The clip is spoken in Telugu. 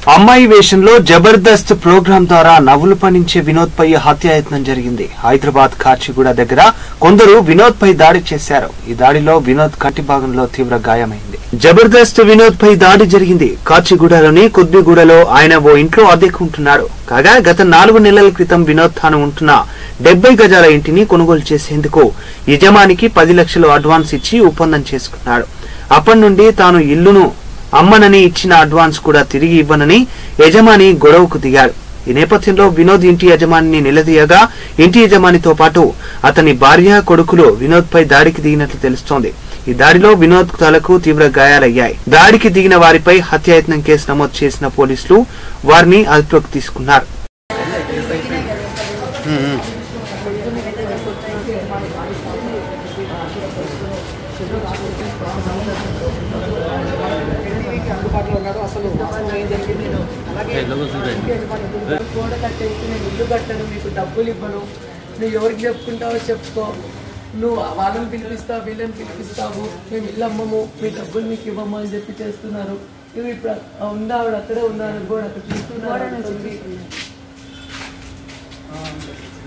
అమ్మాయి వేషంలో జబర్దస్త్ ప్రోగ్రాం ద్వారా నవ్వులు పండించే వినోద్ పై హత్యాయత్నం జరిగింది హైదరాబాద్ కాచిగూడ దగ్గర కొందరు వినోద్ పై దాడి చేశారు ఈ దాడిలో వినోద్ కంటి భాగంలో తీవ్ర గాయమైంది జబర్దస్త్ వినోద్ పై దాడి జరిగింది కాచిగూడలోని కుద్బిగూడలో ఆయన ఓ ఇంట్లో అద్దెకుంటున్నాడు కాగా గత నాలుగు నెలల క్రితం వినోద్ తాను ఉంటున్న డెబ్బై గజాల ఇంటిని కొనుగోలు చేసేందుకు యజమానికి పది లక్షలు అడ్వాన్స్ ఇచ్చి ఒప్పందం చేసుకున్నాడు అప్పటి నుండి తాను ఇల్లును అమ్మనని ఇచ్చిన అడ్వాన్స్ కూడా తిరిగి ఇవ్వనని యజమాని గొడవకు దిగాడు ఈ నేపథ్యంలో వినోద్ ఇంటి యజమానిని నిలదీయగా ఇంటి యజమానితో పాటు అతని భార్య కొడుకులు వినోద్ పై దాడికి దిగినట్లు తెలుస్తోంది ఈ దాడిలో వినోద్ తలకు తీవ్ర గాయాలయ్యాయి దాడికి దిగిన వారిపై హత్యాయత్నం కేసు నమోదు చేసిన పోలీసులు వారిని అదుపులోకి తీసుకున్నారు అందుబాటులో ఉన్నాడు అసలు వాస్తవం ఏం జరిగింది అలాగే గోడ కట్టేసి నేను ఇల్లు కట్టను మీకు డబ్బులు ఇవ్వను నువ్వు ఎవరికి చెప్పుకుంటావో చెప్పుకో నువ్వు వాళ్ళని పిలిపిస్తావు వీళ్ళని పిలిపిస్తావు మేము ఇల్లు అమ్మము మీ డబ్బులు మీకు ఇవ్వము అని చెప్పి చేస్తున్నారు ఇవి ఇప్పుడు ఆ ఉంది ఆవిడ అక్కడే ఉన్నారు గోడ అక్కడ చూస్తున్నారు ఆ,